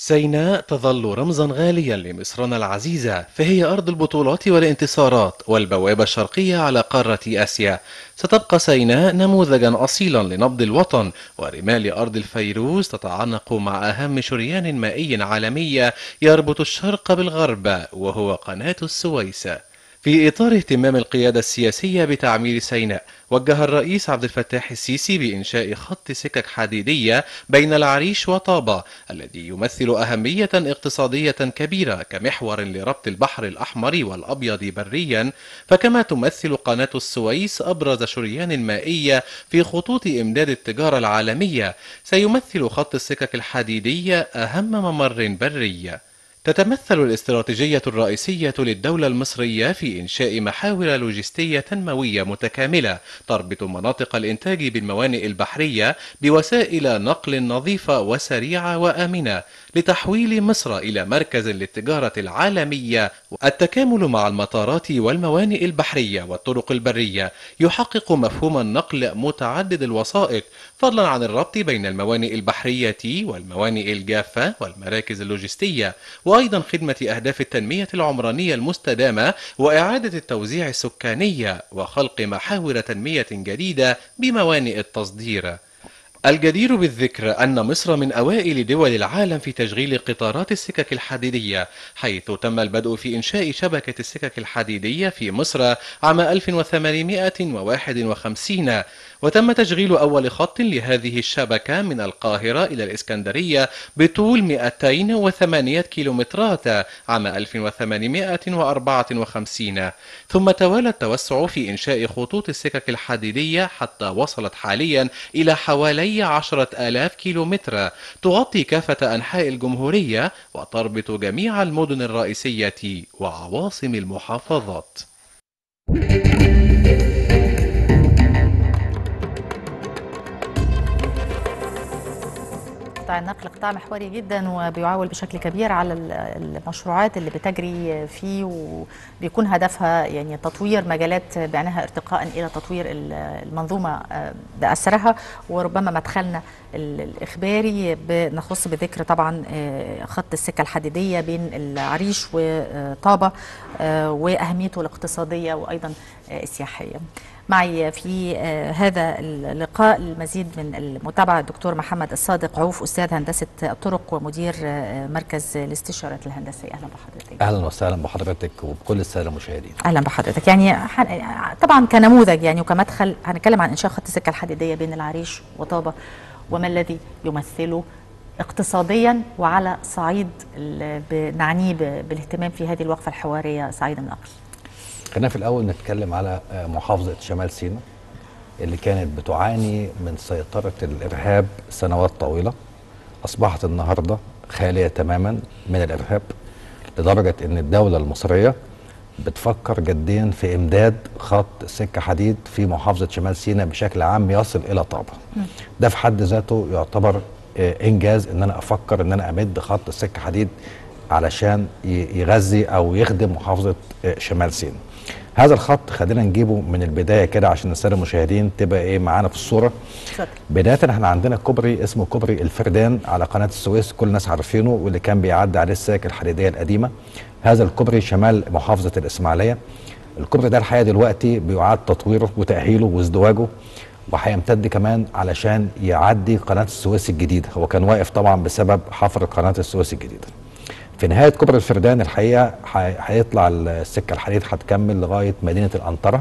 سيناء تظل رمزا غاليا لمصرنا العزيزة فهي أرض البطولات والانتصارات والبوابة الشرقية على قارة آسيا ستبقى سيناء نموذجا أصيلا لنبض الوطن ورمال أرض الفيروز تتعانق مع أهم شريان مائي عالمية يربط الشرق بالغرب وهو قناة السويس في إطار اهتمام القيادة السياسية بتعمير سيناء وجه الرئيس عبد الفتاح السيسي بإنشاء خط سكك حديدية بين العريش وطابة الذي يمثل أهمية اقتصادية كبيرة كمحور لربط البحر الأحمر والأبيض بريا فكما تمثل قناة السويس أبرز شريان مائي في خطوط إمداد التجارة العالمية سيمثل خط السكك الحديدية أهم ممر بري تتمثل الاستراتيجية الرئيسية للدولة المصرية في إنشاء محاور لوجستية تنموية متكاملة تربط مناطق الإنتاج بالموانئ البحرية بوسائل نقل نظيفة وسريعة وآمنة لتحويل مصر إلى مركز للتجارة العالمية التكامل مع المطارات والموانئ البحرية والطرق البرية يحقق مفهوم النقل متعدد الوسائط فضلا عن الربط بين الموانئ البحرية والموانئ الجافة والمراكز اللوجستية وأيضا خدمة أهداف التنمية العمرانية المستدامة وإعادة التوزيع السكاني وخلق محاور تنمية جديدة بموانئ التصدير الجدير بالذكر أن مصر من أوائل دول العالم في تشغيل قطارات السكك الحديدية حيث تم البدء في إنشاء شبكة السكك الحديدية في مصر عام 1851 وتم تشغيل أول خط لهذه الشبكة من القاهرة إلى الإسكندرية بطول 208 كيلومترات عام 1854 ثم توالى التوسع في إنشاء خطوط السكك الحديدية حتى وصلت حاليا إلى حوالي عشرة آلاف كيلومتر تغطي كافة أنحاء الجمهورية وتربط جميع المدن الرئيسية وعواصم المحافظات قطاع النقل قطاع محوري جدا وبيعول بشكل كبير على المشروعات اللي بتجري فيه وبيكون هدفها يعني تطوير مجالات بعناها ارتقاء الى تطوير المنظومه باسرها وربما مدخلنا الاخباري بنخص بذكر طبعا خط السكه الحديديه بين العريش وطابه واهميته الاقتصاديه وايضا السياحيه. معي في هذا اللقاء المزيد من المتابعة الدكتور محمد الصادق عوف أستاذ هندسة الطرق ومدير مركز الاستشارات الهندسية أهلا بحضرتك أهلا وسهلا بحضرتك وبكل السادة المشاهدين أهلا بحضرتك يعني طبعا كنموذج يعني وكمدخل هنتكلم عن إنشاء خط السكة الحديدية بين العريش وطابة وما الذي يمثله اقتصاديا وعلى صعيد نعنيه بالاهتمام في هذه الوقفة الحوارية صعيد النقل خلينا في الأول نتكلم على محافظة شمال سيناء اللي كانت بتعاني من سيطرة الإرهاب سنوات طويلة أصبحت النهاردة خالية تماما من الإرهاب لدرجة أن الدولة المصرية بتفكر جديا في إمداد خط سكة حديد في محافظة شمال سيناء بشكل عام يصل إلى طابة ده في حد ذاته يعتبر إنجاز أن أنا أفكر أن أنا أمد خط سكة حديد علشان يغذي أو يخدم محافظة شمال سيناء هذا الخط خلينا نجيبه من البدايه كده عشان الساده المشاهدين تبقى ايه معانا في الصوره اتفضل بدايه احنا عندنا كوبري اسمه كوبري الفردان على قناه السويس كل الناس عارفينه واللي كان بيعدي عليه السكك الحديديه القديمه هذا الكوبري شمال محافظه الاسماعيليه الكوبري ده الحقيقه دلوقتي بيعاد تطويره وتاهيله وازدواجه وهيمتد كمان علشان يعدي قناه السويس الجديده هو كان واقف طبعا بسبب حفر قناه السويس الجديده في نهايه كوبري الفردان الحقيقه هيطلع السكه الحديد هتكمل لغايه مدينه الانطره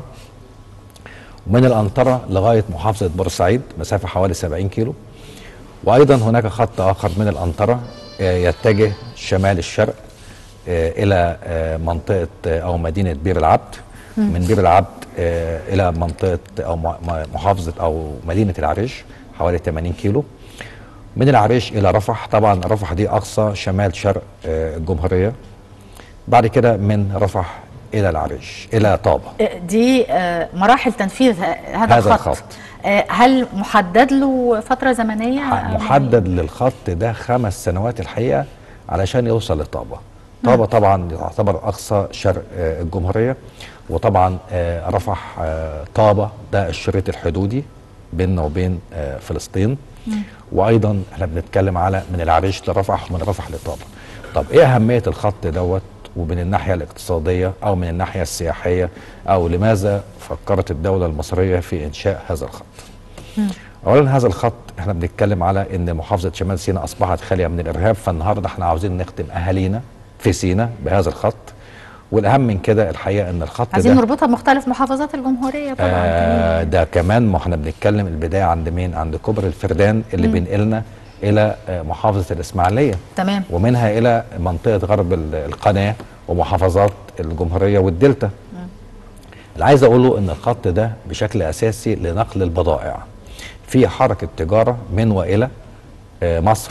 ومن الانطره لغايه محافظه بورسعيد مسافه حوالي 70 كيلو وايضا هناك خط اخر من الانطره يتجه شمال الشرق الى منطقه او مدينه بير العبد من بير العبد الى منطقه او محافظه او مدينه العريش حوالي 80 كيلو من العريش الى رفح طبعا رفح دي اقصى شمال شرق الجمهوريه بعد كده من رفح الى العريش الى طابه دي مراحل تنفيذ هذا, هذا الخط الخط. هل محدد له فتره زمنيه محدد للخط ده خمس سنوات الحقيقه علشان يوصل لطابه طابه طبعا تعتبر اقصى شرق الجمهوريه وطبعا رفح طابه ده الشريط الحدودي بيننا وبين فلسطين وايضا احنا بنتكلم على من العريش لرفح ومن رفح لطابه طب ايه اهميه الخط دوت ومن الناحيه الاقتصاديه او من الناحيه السياحيه او لماذا فكرت الدوله المصريه في انشاء هذا الخط اولا هذا الخط احنا بنتكلم على ان محافظه شمال سيناء اصبحت خاليه من الارهاب فالنهارده احنا عاوزين نخدم اهالينا في سيناء بهذا الخط والاهم من كده الحقيقه ان الخط عايزين ده نربطها بمختلف محافظات الجمهوريه طبعا آه كمان. ده كمان ما احنا بنتكلم البدايه عند مين عند كوبري الفردان اللي بينقلنا الى آه، محافظه الاسماعيليه تمام ومنها الى منطقه غرب ال- القناه ومحافظات الجمهوريه والدلتا اللي عايز اقوله ان الخط ده بشكل اساسي لنقل البضائع في حركه تجاره من والى آه، مصر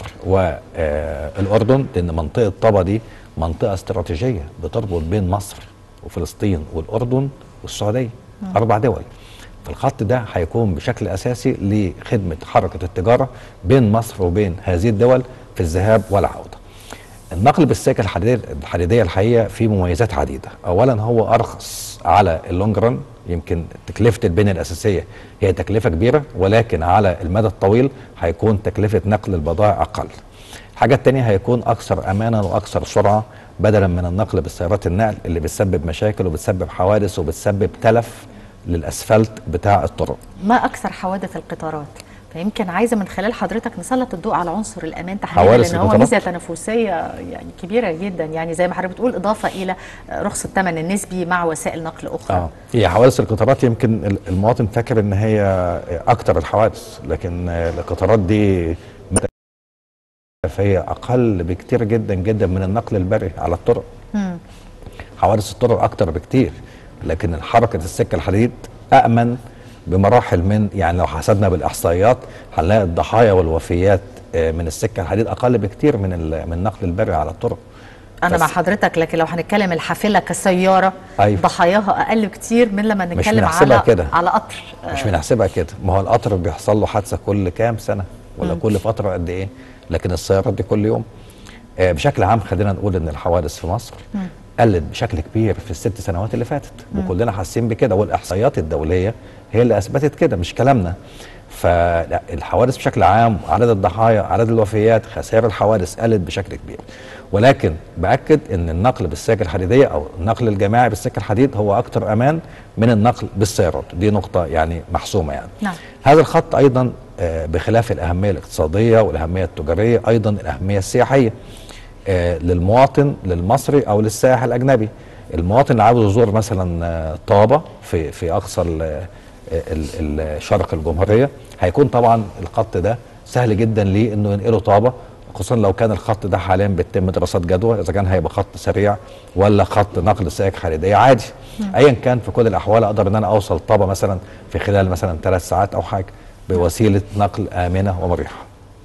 والاردن لان منطقه طابا دي منطقه استراتيجيه بتربط بين مصر وفلسطين والاردن والسعوديه اربع دول فالخط ده هيكون بشكل اساسي لخدمه حركه التجاره بين مصر وبين هذه الدول في الذهاب والعوده النقل بالسكه الحديديه الحديديه الحقيقه فيه مميزات عديده اولا هو ارخص على اللونج ران يمكن تكلفه البنيه الاساسيه هي تكلفه كبيره ولكن على المدى الطويل هيكون تكلفه نقل البضائع اقل الحاجه الثانيه هيكون اكثر امانا واكثر سرعه بدلا من النقل بالسيارات النقل اللي بتسبب مشاكل وبتسبب حوادث وبتسبب تلف للاسفلت بتاع الطرق ما اكثر حوادث القطارات فيمكن عايزه من خلال حضرتك نسلط الضوء على عنصر الامان تحديدا حوادث لان هو القطارات؟ ميزه تنافسيه يعني كبيره جدا يعني زي ما حضرتك بتقول اضافه الى رخص الثمن النسبي مع وسائل نقل اخرى اه هي حوادث القطارات يمكن ال- المواطن فاكر ان هي اكتر الحوادث لكن آه، القطارات دي فهي اقل بكتير جدا جدا من النقل البري على الطرق مم. حوادث الطرق اكتر بكتير لكن حركه السكه الحديد امن بمراحل من يعني لو حسبنا بالاحصائيات هنلاقي الضحايا والوفيات آه، من السكه الحديد اقل بكتير من ال- من النقل البري على الطرق انا بس- مع حضرتك لكن لو هنتكلم الحافله كسياره أيوة. ضحاياها اقل كتير من لما نتكلم بنحسبها على كده. على قطر مش بنحسبها كده ما هو القطر بيحصل له حادثه كل كام سنه ولا كل فتره قد ايه لكن السيارات دي كل يوم آه بشكل عام خلينا نقول ان الحوادث في مصر قلت بشكل كبير في الست سنوات اللي فاتت وكلنا حاسين بكده والاحصائيات الدوليه هي اللي اثبتت كده مش كلامنا فالحوادث بشكل عام عدد الضحايا عدد الوفيات خسائر الحوادث قلت بشكل كبير ولكن باكد ان النقل بالسكه الحديديه او النقل الجماعي بالسكه الحديد هو اكثر امان من النقل بالسيارات دي نقطه يعني محسومه يعني نعم. هذا الخط ايضا آه، بخلاف الاهميه الاقتصاديه والاهميه التجاريه ايضا الاهميه السياحيه آه، للمواطن للمصري او للسائح الاجنبي المواطن اللي عاوز يزور مثلا آه، طابه في في اقصى ال- ال- ال- شرق الجمهوريه هيكون طبعا الخط ده سهل جدا ليه انه ينقله طابه خصوصا لو كان الخط ده حاليا بيتم دراسات جدوى اذا كان هيبقى خط سريع ولا خط نقل سائق حديديه عادي ايا كان في كل الاحوال اقدر ان انا اوصل طابه مثلا في خلال مثلا ثلاث ساعات او حاجه بوسيله نقل امنه ومريحه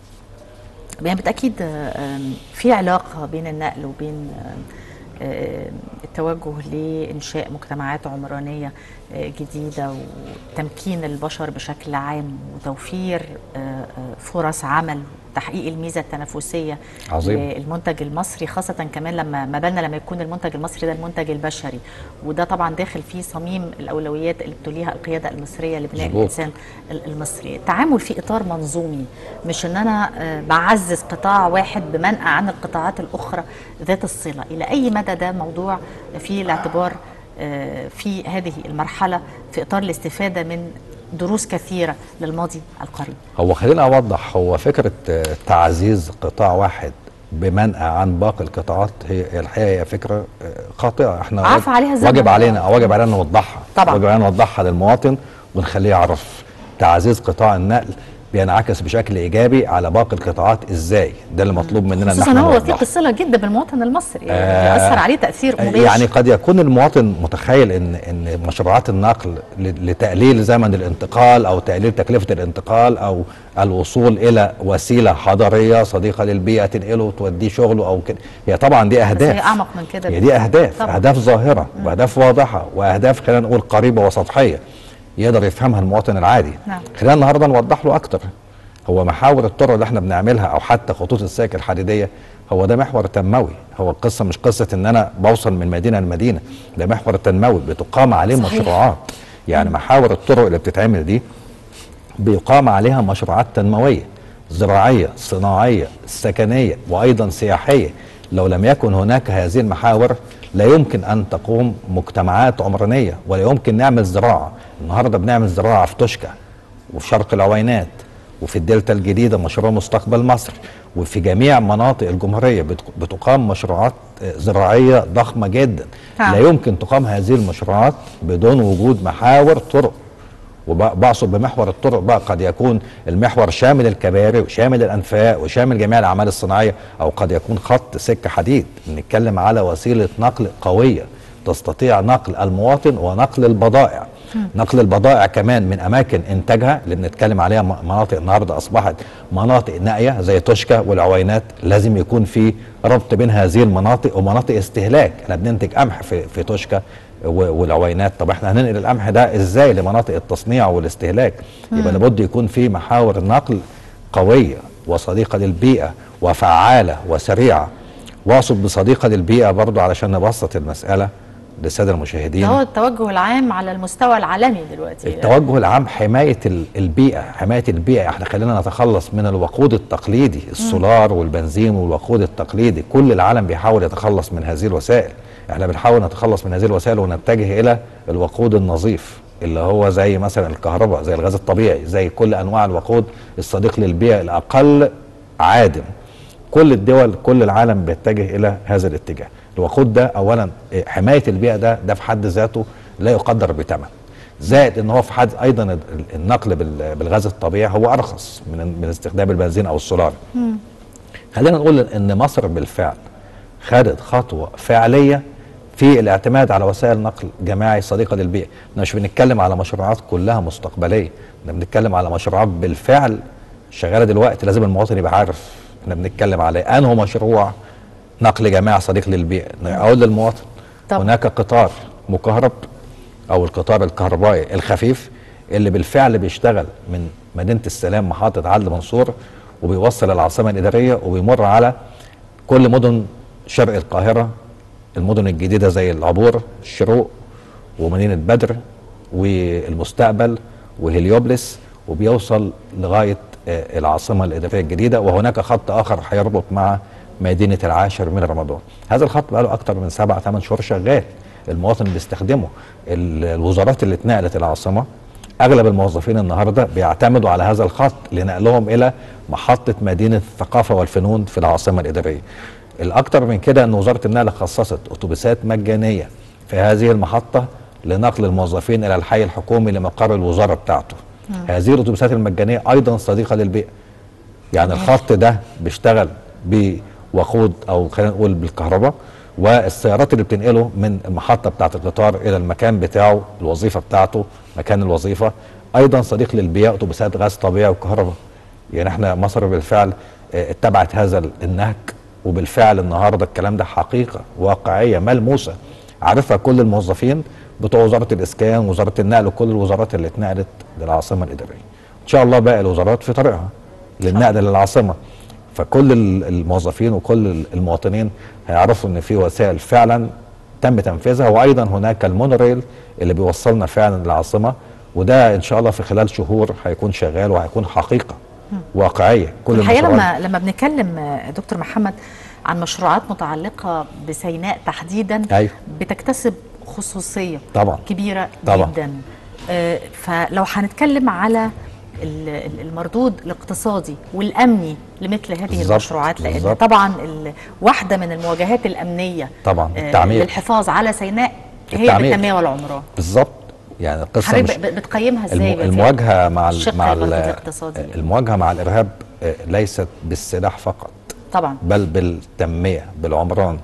يعني بالتاكيد آه، آم، في علاقه بين النقل وبين آم، آم، التوجه لانشاء مجتمعات عمرانيه آه، جديده وتمكين البشر بشكل عام وتوفير آه، آه، فرص عمل تحقيق الميزه التنافسيه عظيم. للمنتج المصري خاصه كمان لما ما بالنا لما يكون المنتج المصري ده المنتج البشري وده طبعا داخل فيه صميم الاولويات اللي بتوليها القياده المصريه لبناء مظبوط. الانسان ال- المصري التعامل في اطار منظومي مش ان انا آه، بعزز قطاع واحد بمنأى عن القطاعات الاخرى ذات الصله الى اي مدى ده موضوع في الاعتبار آه، في هذه المرحله في اطار الاستفاده من دروس كثيره للماضي القريب هو خلينا اوضح هو فكره آه، تعزيز قطاع واحد بمنأى عن باقي القطاعات هي هي الحقيقه هي فكره آه، خاطئه احنا عفى عليها الزمن. واجب علينا او واجب علينا نوضحها طبعاً. واجب علينا نوضحها للمواطن ونخليه يعرف تعزيز قطاع النقل بينعكس بشكل ايجابي على باقي القطاعات ازاي ده اللي مطلوب مننا ان خصوصا احنا هو نوضحه وثيق الصله جدا بالمواطن المصري يعني آه، بيأثر عليه تاثير مباشر يعني قد يكون المواطن متخيل ان ان مشروعات النقل ل- لتقليل زمن الانتقال او تقليل تكلفه الانتقال او الوصول الى وسيله حضريه صديقه للبيئه تنقله وتوديه شغله او كده هي طبعا دي اهداف هي أعمق من كده هي دي اهداف طبعاً. اهداف ظاهره واهداف واضحه واهداف خلينا نقول قريبه وسطحيه يقدر يفهمها المواطن العادي نعم. خلينا النهارده نوضح له اكتر هو محاور الطرق اللي احنا بنعملها او حتى خطوط السكك الحديديه هو ده محور تنموي هو القصه مش قصه ان انا بوصل من مدينه لمدينه ده محور تنموي بتقام عليه صحيح. مشروعات يعني محاور الطرق اللي بتتعمل دي بيقام عليها مشروعات تنمويه زراعيه صناعيه سكنيه وايضا سياحيه لو لم يكن هناك هذه المحاور لا يمكن ان تقوم مجتمعات عمرانيه ولا يمكن نعمل زراعه النهارده بنعمل زراعه في توشكا وفي شرق العوينات وفي الدلتا الجديده مشروع مستقبل مصر وفي جميع مناطق الجمهوريه بت- بتقام مشروعات آه، زراعيه ضخمه جدا نعم. لا يمكن تقام هذه المشروعات بدون وجود محاور طرق وبقصد بمحور الطرق بقى قد يكون المحور شامل الكباري وشامل الانفاق وشامل جميع الاعمال الصناعيه او قد يكون خط سكه حديد بنتكلم على وسيله نقل قويه تستطيع نقل المواطن ونقل البضائع نقل البضائع كمان من اماكن انتاجها اللي بنتكلم عليها م- مناطق النهارده اصبحت مناطق نائيه زي توشكا والعوينات لازم يكون في ربط بين هذه المناطق ومناطق استهلاك احنا بننتج قمح في في توشكا و- والعوينات طب احنا هننقل القمح ده ازاي لمناطق التصنيع والاستهلاك يبقى لابد يكون في محاور نقل قويه وصديقه للبيئه وفعاله وسريعه واقصد بصديقه للبيئه برضو علشان نبسط المساله للساده المشاهدين ده هو التوجه العام على المستوى العالمي دلوقتي التوجه العام حماية ال- البيئة حماية البيئة احنا خلينا نتخلص من الوقود التقليدي السولار والبنزين والوقود التقليدي كل العالم بيحاول يتخلص من هذه الوسائل احنا بنحاول نتخلص من هذه الوسائل ونتجه الى الوقود النظيف اللي هو زي مثلا الكهرباء زي الغاز الطبيعي زي كل انواع الوقود الصديق للبيئة الاقل عادم كل الدول كل العالم بيتجه الى هذا الاتجاه الوقود ده اولا إيه، حمايه البيئه ده ده في حد ذاته لا يقدر بثمن زائد ان هو في حد ايضا ال- النقل بال- بالغاز الطبيعي هو ارخص من من استخدام البنزين او السولار خلينا نقول ان مصر بالفعل خدت خطوه فعليه في الاعتماد على وسائل نقل جماعي صديقه للبيئه احنا مش بنتكلم على مشروعات كلها مستقبليه احنا بنتكلم على مشروعات بالفعل شغاله دلوقتي لازم المواطن يبقى عارف احنا بنتكلم على إيه. انه مشروع نقل جماعي صديق للبيئه اقول للمواطن طبعا. هناك قطار مكهرب او القطار الكهربائي الخفيف اللي بالفعل بيشتغل من مدينه السلام محطه عدلي منصور وبيوصل العاصمه الاداريه وبيمر على كل مدن شرق القاهره المدن الجديده زي العبور الشروق ومدينه بدر والمستقبل وهليوبلس وبيوصل لغايه آه، العاصمه الاداريه الجديده وهناك خط اخر هيربط مع مدينه العاشر من رمضان هذا الخط بقاله اكتر من سبع ثمان شهور شغال المواطن بيستخدمه ال- الوزارات اللي اتنقلت العاصمه اغلب الموظفين النهارده بيعتمدوا على هذا الخط لنقلهم الى محطه مدينه الثقافه والفنون في العاصمه الاداريه الاكثر من كده ان وزاره النقل خصصت اتوبيسات مجانيه في هذه المحطه لنقل الموظفين الى الحي الحكومي لمقر الوزاره بتاعته هذه الاتوبيسات المجانيه ايضا صديقه للبيئه يعني الخط ده بيشتغل بوقود او خلينا نقول بالكهرباء والسيارات اللي بتنقله من المحطه بتاعه القطار الى المكان بتاعه الوظيفه بتاعته مكان الوظيفه ايضا صديق للبيئه اتوبيسات غاز طبيعي وكهرباء يعني احنا مصر بالفعل آه، اتبعت هذا النهج وبالفعل النهارده الكلام ده حقيقه واقعيه ملموسه عارفها كل الموظفين بتوع وزاره الاسكان وزاره النقل وكل الوزارات اللي اتنقلت للعاصمه الاداريه ان شاء الله باقي الوزارات في طريقها للنقل للعاصمه فكل ال- الموظفين وكل المواطنين هيعرفوا ان في وسائل فعلا تم تنفيذها وايضا هناك المونوريل اللي بيوصلنا فعلا للعاصمه وده ان شاء الله في خلال شهور هيكون شغال وهيكون حقيقه واقعيه كل الحقيقه المشروعات لما لما بنتكلم آه، دكتور محمد عن مشروعات متعلقه بسيناء تحديدا أيوة. بتكتسب خصوصيه طبعا. كبيره طبعا. جدا آه، فلو هنتكلم على ال- ال- المردود الاقتصادي والامني لمثل هذه بالظبط، المشروعات لان بالظبط. طبعا ال- واحده من المواجهات الامنيه طبعا، آه، التعمير. للحفاظ على سيناء هي التعمير. بالتنميه والعمران بالظبط يعني القصه حضرتك مش ب- بتقيمها ازاي الم- بقى المواجهه مع ال- الشق مع المردود ال- الاقتصادي المواجهه مع الارهاب آه، ليست بالسلاح فقط طبعا بل بالتنميه بالعمران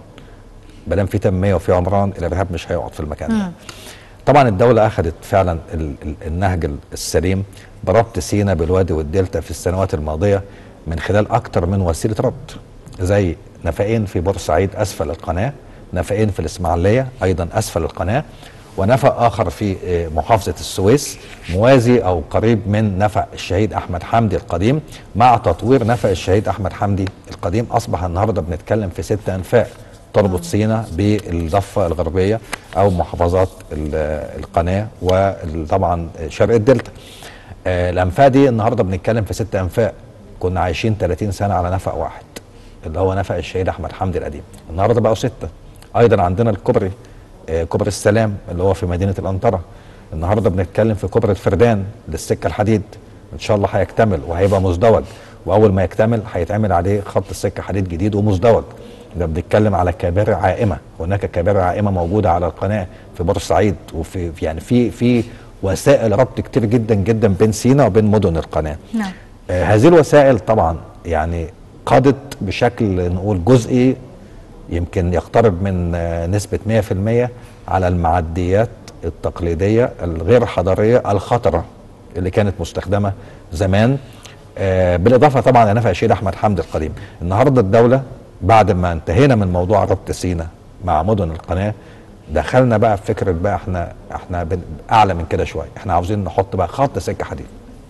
ما دام في تنميه وفي عمران الارهاب مش هيقعد في المكان ده طبعا الدوله اخذت فعلا ال- ال- النهج ال- السليم بربط سينا بالوادي والدلتا في السنوات الماضيه من خلال اكثر من وسيله ربط زي نفقين في بورسعيد اسفل القناه نفقين في الاسماعيليه ايضا اسفل القناه ونفق اخر في آه، محافظه السويس موازي او قريب من نفق الشهيد احمد حمدي القديم مع تطوير نفق الشهيد احمد حمدي القديم اصبح النهارده بنتكلم في ست انفاق تربط سينا بالضفه الغربيه او محافظات ال- القناه وطبعا شرق الدلتا. آه، الانفاق دي النهارده بنتكلم في ست انفاق كنا عايشين 30 سنه على نفق واحد اللي هو نفق الشهيد احمد حمدي القديم النهارده بقوا سته ايضا عندنا الكوبري آه، كوبري السلام اللي هو في مدينه الانطره النهارده بنتكلم في كوبري الفردان للسكه الحديد ان شاء الله هيكتمل وهيبقى مزدوج واول ما يكتمل هيتعمل عليه خط السكه حديد جديد ومزدوج ده بنتكلم على كباري عائمه هناك كباري عائمه موجوده على القناه في بورسعيد وفي في- يعني في في وسائل ربط كتير جدا جدا بين سينا وبين مدن القناه نعم آه، هذه الوسائل طبعا يعني قضت بشكل نقول جزئي يمكن يقترب من آه، نسبة 100% على المعديات التقليدية الغير حضارية الخطرة اللي كانت مستخدمة زمان آه، بالإضافة طبعا لنفع الشهيد أحمد حمد القديم النهاردة الدولة بعد ما انتهينا من موضوع ربط سينا مع مدن القناة دخلنا بقى في فكرة بقى احنا احنا بن- أعلى من كده شوية احنا عاوزين نحط بقى خط سكة حديد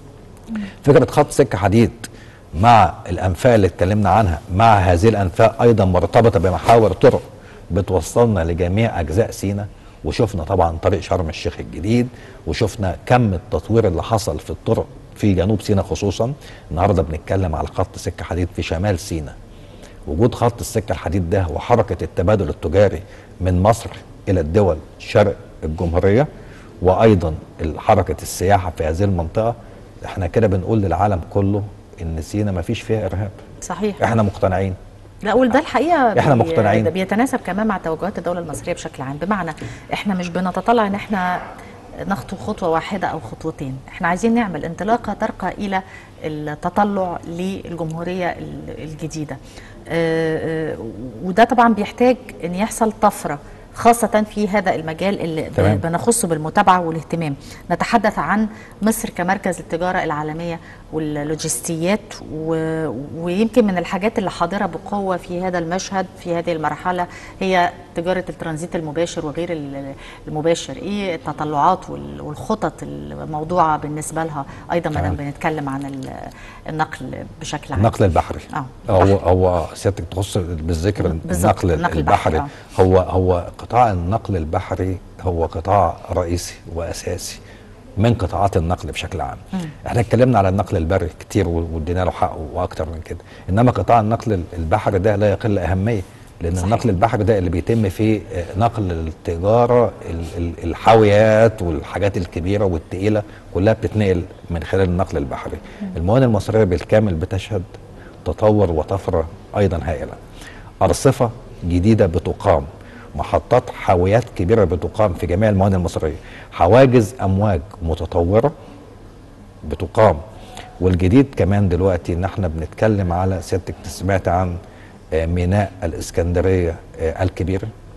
فكره خط سكه حديد مع الانفاق اللي اتكلمنا عنها مع هذه الانفاق ايضا مرتبطه بمحاور طرق بتوصلنا لجميع اجزاء سينا وشفنا طبعا طريق شرم الشيخ الجديد وشفنا كم التطوير اللي حصل في الطرق في جنوب سينا خصوصا النهارده بنتكلم على خط سكه حديد في شمال سينا وجود خط السكه الحديد ده وحركه التبادل التجاري من مصر الى الدول شرق الجمهوريه وايضا حركه السياحه في هذه المنطقه احنا كده بنقول للعالم كله ان سينا ما فيش فيها ارهاب صحيح احنا مقتنعين لا وده الحقيقه إحنا بي- مقتنعين. ده بيتناسب كمان مع توجهات الدوله المصريه بشكل عام بمعنى احنا مش بنتطلع ان احنا نخطو خطوه واحده او خطوتين احنا عايزين نعمل انطلاقه ترقى الى التطلع للجمهوريه ال- الجديده آه، آه، وده طبعا بيحتاج ان يحصل طفره خاصة في هذا المجال اللي ب- تمام. بنخصه بالمتابعة والاهتمام نتحدث عن مصر كمركز التجارة العالمية واللوجستيات و... ويمكن من الحاجات اللي حاضرة بقوة في هذا المشهد في هذه المرحلة هي تجارة الترانزيت المباشر وغير ال- المباشر ايه التطلعات وال- والخطط الموضوعة بالنسبة لها ايضا ما دام تمام. بنتكلم عن ال- النقل بشكل عام النقل البحري اه هو هو سيادتك تخص بالذكر بالظبط، النقل, النقل البحري, البحري، هو هو قطاع النقل البحري هو قطاع رئيسي واساسي من قطاعات النقل بشكل عام احنا اتكلمنا على النقل البري كتير و- وادينا له حقه واكتر من كده انما قطاع النقل البحري ده لا يقل اهميه لان صحيح. النقل البحري ده اللي بيتم فيه آه، نقل التجاره ال- ال- الحاويات والحاجات الكبيره والتقيله كلها بتتنقل من خلال النقل البحري الموانئ المصريه بالكامل بتشهد تطور وطفره ايضا هائله ارصفه جديده بتقام محطات حاويات كبيره بتقام في جميع الموانئ المصريه حواجز امواج متطوره بتقام والجديد كمان دلوقتي ان احنا بنتكلم على سيادتك سمعت عن آه، ميناء الاسكندريه آه، الكبير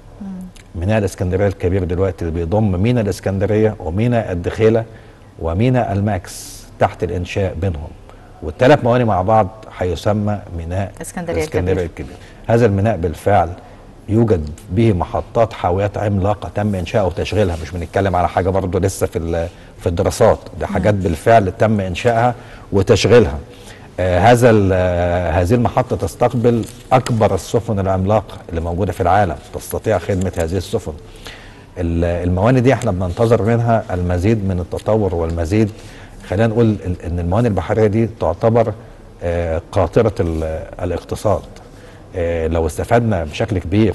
ميناء الاسكندريه الكبير دلوقتي اللي بيضم ميناء الاسكندريه وميناء الدخيله وميناء الماكس تحت الانشاء بينهم والثلاث موانئ مع بعض هيسمى ميناء الإسكندرية الاسكندريه الكبير. الكبير هذا الميناء بالفعل يوجد به محطات حاويات عملاقه تم انشائها وتشغيلها مش بنتكلم على حاجه برضه لسه في ال- في الدراسات ده حاجات بالفعل تم انشائها وتشغيلها آه هذا ال- آه هذه المحطه تستقبل اكبر السفن العملاقه اللي موجوده في العالم تستطيع خدمه هذه السفن ال- الموانئ دي احنا بننتظر منها المزيد من التطور والمزيد خلينا نقول ال- ان الموانئ البحريه دي تعتبر آه، قاطره ال- الاقتصاد آه، لو استفدنا بشكل كبير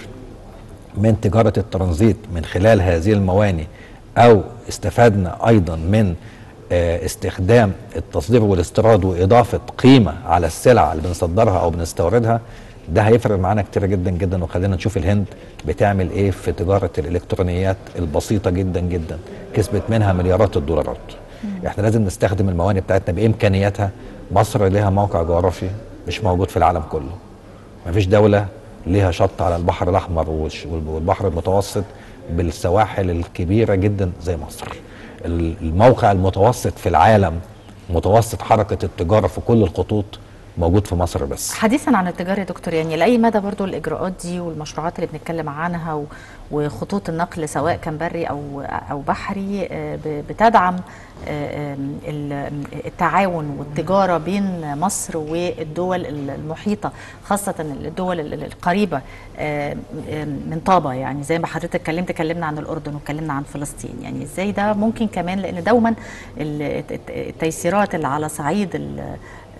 من تجاره الترانزيت من خلال هذه الموانئ او استفدنا ايضا من آه، استخدام التصدير والاستيراد واضافه قيمه على السلع اللي بنصدرها او بنستوردها ده هيفرق معانا كتير جدا جدا وخلينا نشوف الهند بتعمل ايه في تجاره الالكترونيات البسيطه جدا جدا كسبت منها مليارات الدولارات احنا لازم نستخدم الموانئ بتاعتنا بامكانياتها مصر ليها موقع جغرافي مش موجود في العالم كله مفيش دولة ليها شط على البحر الأحمر والش- والبحر المتوسط بالسواحل الكبيرة جدا زي مصر ال- الموقع المتوسط في العالم متوسط حركة التجارة في كل الخطوط موجود في مصر بس حديثا عن التجارة يا دكتور يعني لأي مدى برضو الإجراءات دي والمشروعات اللي بنتكلم عنها و- وخطوط النقل سواء كان بري أو أو بحري آه، ب- بتدعم آه، آم، ال- التعاون والتجارة بين مصر والدول المحيطة خاصة الدول ال- ال- القريبة آه، آم، من طابة يعني زي ما حضرتك اتكلمت اتكلمنا عن الأردن واتكلمنا عن فلسطين يعني ازاي ده ممكن كمان لأن دوما ال- الت- التيسيرات اللي على صعيد ال-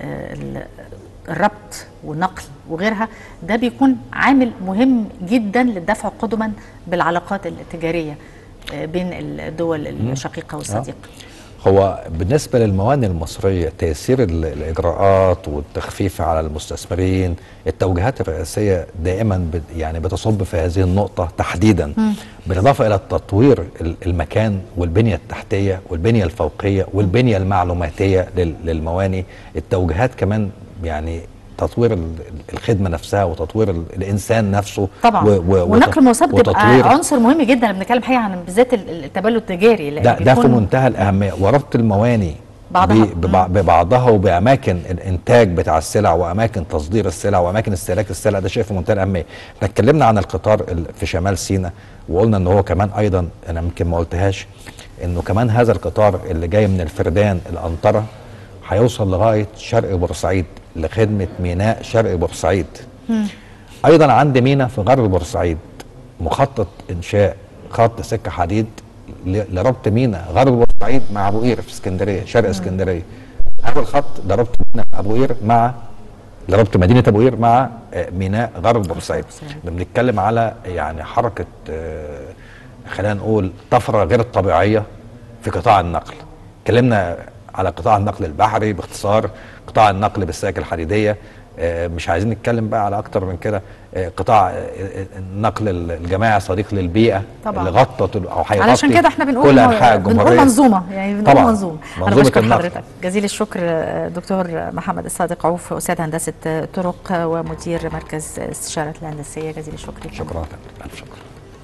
آه، ال- الربط والنقل وغيرها ده بيكون عامل مهم جدا للدفع قدما بالعلاقات التجاريه آه، بين الدول الشقيقه والصديقه هو بالنسبة للموانئ المصرية تيسير ال- الإجراءات والتخفيف على المستثمرين التوجيهات الرئاسية دائما بت- يعني بتصب في هذه النقطة تحديدا بالإضافة إلى تطوير ال- المكان والبنية التحتية والبنية الفوقية والبنية المعلوماتية لل- للموانئ التوجيهات كمان يعني تطوير ال- الخدمة نفسها وتطوير ال- الإنسان نفسه طبعا و- و- ونقل المواصلات بيبقى وتطوير عنصر مهم جدا لما بنتكلم حقيقه عن بالذات ال- التبادل التجاري لأن ده ده في بيكون- منتهى الاهميه وربط المواني بعضها. ب- ببع- ببعضها وباماكن الانتاج بتاع السلع واماكن تصدير السلع واماكن استهلاك السلع ده شيء في منتهى الاهميه احنا اتكلمنا عن القطار ال- في شمال سيناء وقلنا ان هو كمان ايضا انا يمكن ما قلتهاش انه كمان هذا القطار اللي جاي من الفردان الانطره هيوصل لغايه شرق بورسعيد لخدمه ميناء شرق بورسعيد ايضا عند مينا في غرب بورسعيد مخطط انشاء خط سكه حديد ل- لربط مينا غرب بورسعيد مع ابو قير في اسكندريه شرق اسكندريه هذا الخط ده ربط مينا ابو قير مع لربط مدينه ابو قير مع آه، ميناء غرب بورسعيد ده بنتكلم على يعني حركه آه، خلينا نقول طفره غير طبيعيه في قطاع النقل اتكلمنا على قطاع النقل البحري باختصار قطاع النقل بالسكك الحديديه آه، مش عايزين نتكلم بقى على اكتر من كده آه، قطاع آه، آه، النقل الجماعي صديق للبيئه طبعا. اللي غطت او هيغطي علشان كده احنا بنقول كل انحاء بنقول الجمهوريه منظومه يعني بنقول طبعاً. منظومه انا منظومة بشكر النقل. حضرتك جزيل الشكر آه، دكتور محمد الصادق عوف استاذ هندسه آه، طرق آه، ومدير مركز استشاره الهندسيه جزيل الشكر لك. شكرا الف شكر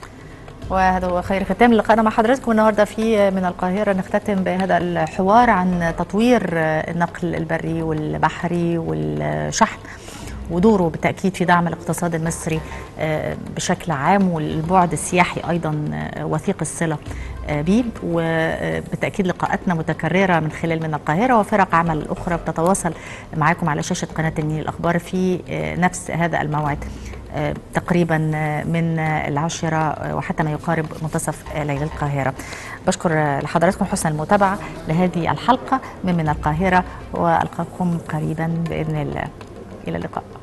وهذا هو خير ختام لقائنا مع حضراتكم النهارده في من القاهره نختتم بهذا الحوار عن تطوير النقل البري والبحري والشحن ودوره بالتاكيد في دعم الاقتصاد المصري آه، بشكل عام والبعد السياحي ايضا آه، وثيق الصله آه، به وبالتاكيد لقاءاتنا متكرره من خلال من القاهره وفرق عمل اخرى بتتواصل معاكم على شاشه قناه النيل الاخبار في آه، نفس هذا الموعد آه، تقريبا آه، من آه، العاشرة آه، وحتى ما يقارب منتصف آه، ليل القاهرة بشكر آه، لحضراتكم حسن المتابعة لهذه الحلقة من من القاهرة وألقاكم قريبا بإذن الله إلى اللقاء